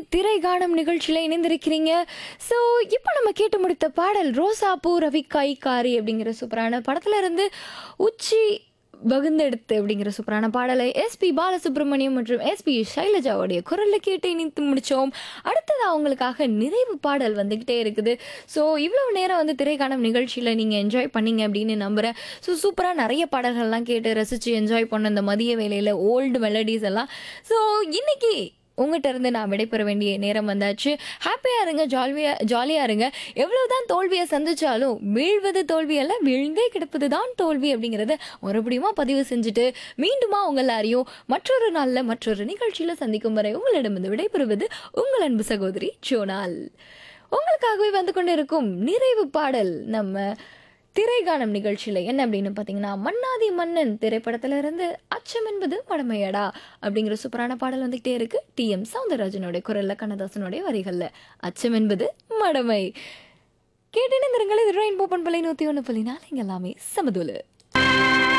திரை காணும் நிகழ்ச்சியில் இணைந்திருக்கிறீங்க ஸோ இப்போ நம்ம கேட்டு முடித்த பாடல் ரோசாப்பூ ரவி காரி அப்படிங்கிற சூப்பரான படத்துல இருந்து உச்சி பகுந்தெடுத்து அப்படிங்கிற சூப்பரான பாடலை எஸ்பி பாலசுப்ரமணியம் மற்றும் எஸ்பி சைலஜாவுடைய குரலில் கேட்டு இணைத்து முடித்தோம் அடுத்தது அவங்களுக்காக நிறைவு பாடல் வந்துக்கிட்டே இருக்குது ஸோ இவ்வளவு நேரம் வந்து திரைக்காணும் நிகழ்ச்சியில் நீங்கள் என்ஜாய் பண்ணீங்க அப்படின்னு நம்புகிறேன் ஸோ சூப்பராக நிறைய பாடல்கள்லாம் கேட்டு ரசித்து என்ஜாய் பண்ண இந்த மதிய வேலையில் ஓல்டு மெலடிஸ் எல்லாம் ஸோ இன்னைக்கு உங்ககிட்ட இருந்து நான் விடைபெற வேண்டிய நேரம் வந்தாச்சு ஹாப்பியாக இருங்க ஜாலியா ஜாலியாக இருங்க எவ்வளவுதான் தோல்வியை சந்திச்சாலும் வீழ்வது தோல்வி அல்ல விழுந்தே கிடப்பது தான் தோல்வி அப்படிங்கிறத மறுபடியும் பதிவு செஞ்சுட்டு மீண்டுமா உங்கள் எல்லாரையும் மற்றொரு நாளில் மற்றொரு நிகழ்ச்சியில் சந்திக்கும் வரை உங்களிடமிருந்து விடைபெறுவது உங்கள் அன்பு சகோதரி ஜோனால் உங்களுக்காகவே வந்து கொண்டிருக்கும் நிறைவு பாடல் நம்ம திரைகானம் நிகழ்ச்சியில் என்ன அப்படின்னு பார்த்தீங்கன்னா மன்னாதி மன்னன் திரைப்படத்துல இருந்து அச்சம் என்பது மடமையடா அப்படிங்கிற சூப்பரான பாடல் வந்துகிட்டே இருக்கு டி எம் சவுந்தரராஜனுடைய குரல்ல கண்ணதாசனுடைய வரிகள்ல அச்சம் என்பது மடமை கேட்டிருந்திருங்கள் இது ரெயின்போ பண்பலை நூற்றி ஒன்று புள்ளி நாலு இங்க எல்லாமே சமதுலு